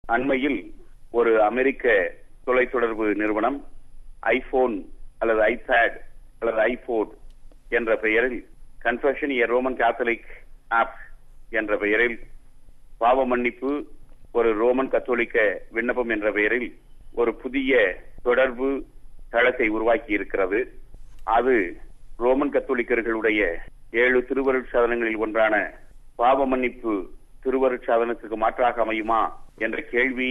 அண்மையில் ஒரு அமெரிக்க தொலைத்தொடர்பு நிறுவனம் ஐபோன் அல்லது ஐபேட் அல்லது ஐபோன் என்ற பெயரில் confession a Roman Catholic app என்ற பெயரில் பாவ மன்னிப்பு ஒரு ரோமன் கத்தோலிக்க விண்ணப்பம் என்ற பெயரில் ஒரு புதிய தொடர்பு தளத்தை உருவாக்கி இருக்கிறது அது ரோமன் கத்தோலிக்கர்களுடைய ஏழு திருவருட் சாதனங்களில் ஒன்றான பாவ மன்னிப்பு திருவருட் சாதனத்துக்கு மாற்றாக அமையுமா என்ற கேள்வி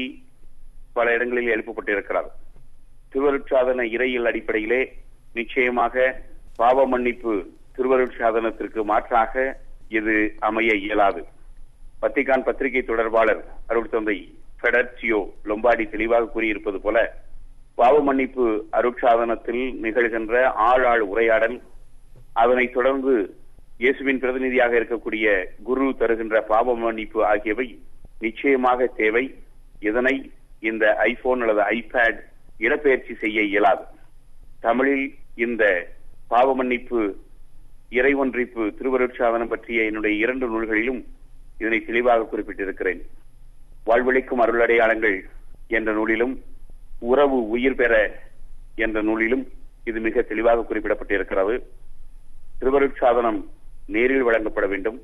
பல இடங்களில் எழுப்பப்பட்டிருக்கிறது திருவருட்சாதன இறையில் அடிப்படையிலே நிச்சயமாக பாவ மன்னிப்பு திருவருட்சாதனத்திற்கு மாற்றாக இது அமைய இயலாது வத்திகான் பத்திரிகை தொடர்பாளர் அருள் தந்தை ஃபெடர்ச்சியோ லொம்பாடி தெளிவாக கூறியிருப்பது போல பாவ மன்னிப்பு அருட்சாதனத்தில் நிகழ்கின்ற ஆள் ஆள் உரையாடல் அதனைத் தொடர்ந்து இயேசுவின் பிரதிநிதியாக இருக்கக்கூடிய குரு தருகின்ற பாவ மன்னிப்பு ஆகியவை நிச்சயமாக தேவை இதனை இந்த ஐபோன் அல்லது ஐபேட் இடப்பெயர்ச்சி செய்ய இயலாது தமிழில் இந்த பாவ மன்னிப்பு இறைவன்றிப்பு திருவருட்சாதனம் பற்றிய என்னுடைய இரண்டு நூல்களிலும் இதனை தெளிவாக குறிப்பிட்டிருக்கிறேன் வாழ்வழிக்கும் அருளடையாளங்கள் என்ற நூலிலும் உறவு உயிர் பெற என்ற நூலிலும் இது மிக தெளிவாக குறிப்பிடப்பட்டிருக்கிறது திருவருட்சாதனம் நேரில் வழங்கப்பட வேண்டும்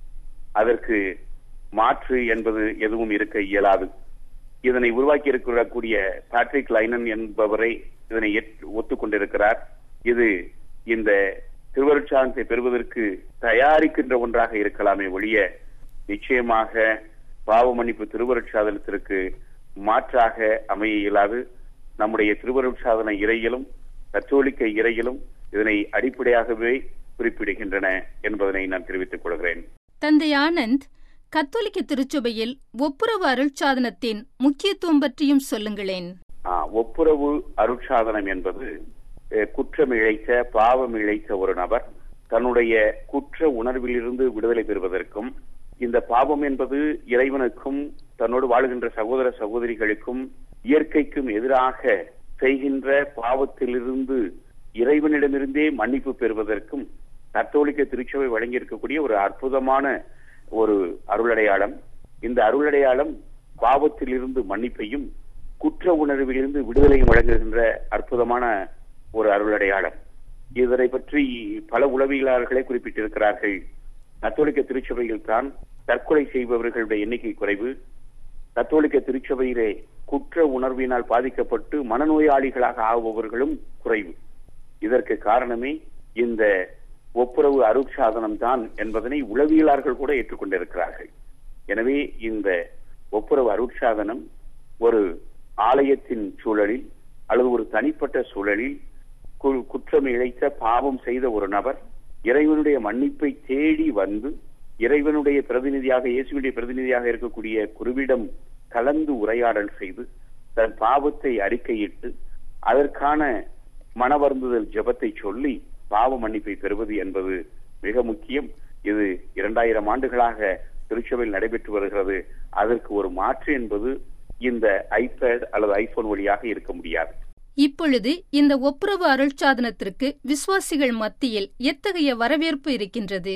அதற்கு மாற்று என்பது எதுவும் இருக்க இயலாது இதனை உருவாக்கி இருக்கக்கூடிய பேட்ரிக் லைனன் என்பவரை இதனை ஒத்துக்கொண்டிருக்கிறார் இது இந்த திருவருட்சாதனத்தை பெறுவதற்கு தயாரிக்கின்ற ஒன்றாக இருக்கலாமே ஒழிய நிச்சயமாக பாவ மன்னிப்பு திருவருட்சாதனத்திற்கு மாற்றாக அமைய இயலாது நம்முடைய திருவருட்சாதன இறையிலும் கத்தோலிக்க இறையிலும் இதனை அடிப்படையாகவே குறிப்பிடுகின்றன என்பதனை நான் தெரிவித்துக் கொள்கிறேன் தந்தை ஆனந்த் கத்தோலிக்க திருச்சபையில் ஒப்புரவு அருட்சாதனத்தின் முக்கியத்துவம் பற்றியும் சொல்லுங்களேன் ஒப்புரவு அருட்சாதனம் என்பது குற்றம் இழைத்த பாவம் இழைத்த ஒரு நபர் தன்னுடைய குற்ற உணர்விலிருந்து விடுதலை பெறுவதற்கும் இந்த பாவம் என்பது இறைவனுக்கும் தன்னோடு வாழ்கின்ற சகோதர சகோதரிகளுக்கும் இயற்கைக்கும் எதிராக செய்கின்ற பாவத்திலிருந்து இறைவனிடமிருந்தே மன்னிப்பு பெறுவதற்கும் கத்தோலிக்க திருச்சபை வழங்கி இருக்கக்கூடிய ஒரு அற்புதமான ஒரு அருளடையாளம் இந்த அருளடையாளம் பாவத்திலிருந்து மன்னிப்பையும் குற்ற உணர்விலிருந்து விடுதலையும் வழங்குகின்ற அற்புதமான ஒரு அருளடையாளம் இதனை பற்றி பல உளவியலாளர்களே குறிப்பிட்டிருக்கிறார்கள் கத்தோலிக்க திருச்சபையில் தான் தற்கொலை செய்பவர்களுடைய எண்ணிக்கை குறைவு கத்தோலிக்க திருச்சபையிலே குற்ற உணர்வினால் பாதிக்கப்பட்டு மனநோயாளிகளாக ஆகுபவர்களும் குறைவு இதற்கு காரணமே இந்த ஒப்புரவு அருட்சாதனம் தான் என்பதனை உளவியலாளர்கள் கூட ஏற்றுக்கொண்டிருக்கிறார்கள் எனவே இந்த ஒப்புரவு அருட்சாதனம் ஒரு ஆலயத்தின் சூழலில் அல்லது ஒரு தனிப்பட்ட சூழலில் குற்றம் இழைத்த பாவம் செய்த ஒரு நபர் இறைவனுடைய மன்னிப்பை தேடி வந்து இறைவனுடைய பிரதிநிதியாக இயேசுடைய பிரதிநிதியாக இருக்கக்கூடிய குருவிடம் கலந்து உரையாடல் செய்து தன் பாவத்தை அறிக்கையிட்டு அதற்கான மனவருந்துதல் ஜபத்தை சொல்லி பாவ மன்னிப்பை பெறுவது என்பது மிக முக்கியம் இது இரண்டாயிரம் ஆண்டுகளாக திருச்சபையில் நடைபெற்று வருகிறது அதற்கு ஒரு மாற்று என்பது இந்த ஐபேட் அல்லது ஐபோன் வழியாக இருக்க முடியாது இப்பொழுது இந்த ஒப்புரவு அருட்சாதனத்திற்கு விசுவாசிகள் மத்தியில் எத்தகைய வரவேற்பு இருக்கின்றது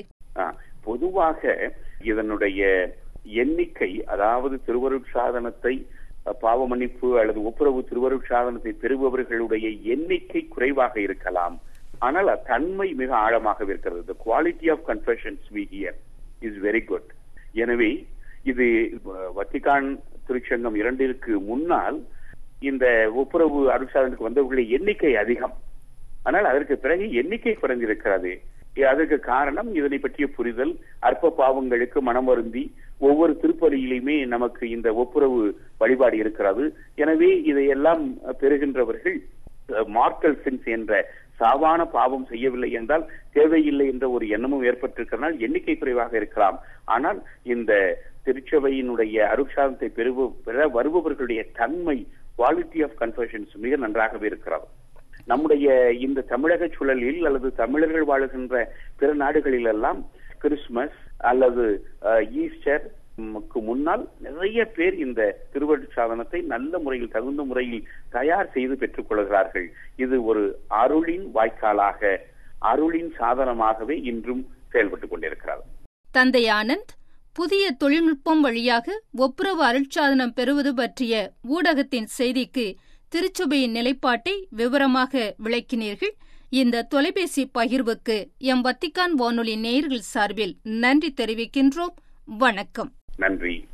பொதுவாக இதனுடைய எண்ணிக்கை அதாவது திருவருட்சாதனத்தை பாவ மன்னிப்பு அல்லது ஒப்புரவு திருவருட்சாதனத்தை பெறுபவர்களுடைய எண்ணிக்கை குறைவாக இருக்கலாம் ஆனால் தன்மை மிக ஆழமாக இருக்கிறது the quality of confessions we hear is very good எனவே இது வத்திகான் திருச்சங்கம் இரண்டிற்கு முன்னால் இந்த ஒப்புரவு அருட்சாதனத்துக்கு வந்தவர்களுடைய எண்ணிக்கை அதிகம் ஆனால் அதற்கு பிறகு எண்ணிக்கை குறைந்திருக்கிறது அதற்கு காரணம் இதனை பற்றிய புரிதல் அற்ப பாவங்களுக்கு மனம் வருந்தி ஒவ்வொரு திருப்பலியிலுமே நமக்கு இந்த ஒப்புரவு வழிபாடு இருக்கிறது எனவே இதையெல்லாம் பெறுகின்றவர்கள் மார்க்கல் சென்ஸ் என்ற சாவான பாவம் செய்யவில்லை என்றால் தேவையில்லை என்ற ஒரு எண்ணமும் ஏற்பட்டிருக்கிறனால் எண்ணிக்கை குறைவாக இருக்கலாம் ஆனால் இந்த திருச்சபையினுடைய அருட்சாதனத்தை பெறுவ பெற வருபவர்களுடைய தன்மை குவாலிட்டி ஆஃப் கன்ஃபர்ஷன்ஸ் மிக நன்றாகவே இருக்கிறது நம்முடைய இந்த தமிழக சூழலில் அல்லது தமிழர்கள் வாழுகின்ற பிற நாடுகளில் எல்லாம் கிறிஸ்துமஸ் அல்லது ஈஸ்டர் முன்னால் நிறைய பேர் இந்த திருவருட் சாதனத்தை நல்ல முறையில் தகுந்த முறையில் தயார் செய்து பெற்றுக் கொள்கிறார்கள் இது ஒரு அருளின் வாய்க்காலாக அருளின் சாதனமாகவே இன்றும் செயல்பட்டுக் கொண்டிருக்கிறது தந்தை ஆனந்த் புதிய தொழில்நுட்பம் வழியாக ஒப்புரவு அருட்சாதனம் பெறுவது பற்றிய ஊடகத்தின் செய்திக்கு திருச்சபையின் நிலைப்பாட்டை விவரமாக விளக்கினீர்கள் இந்த தொலைபேசி பகிர்வுக்கு எம் வத்திக்கான் வானொலி நேயர்கள் சார்பில் நன்றி தெரிவிக்கின்றோம் வணக்கம் நன்றி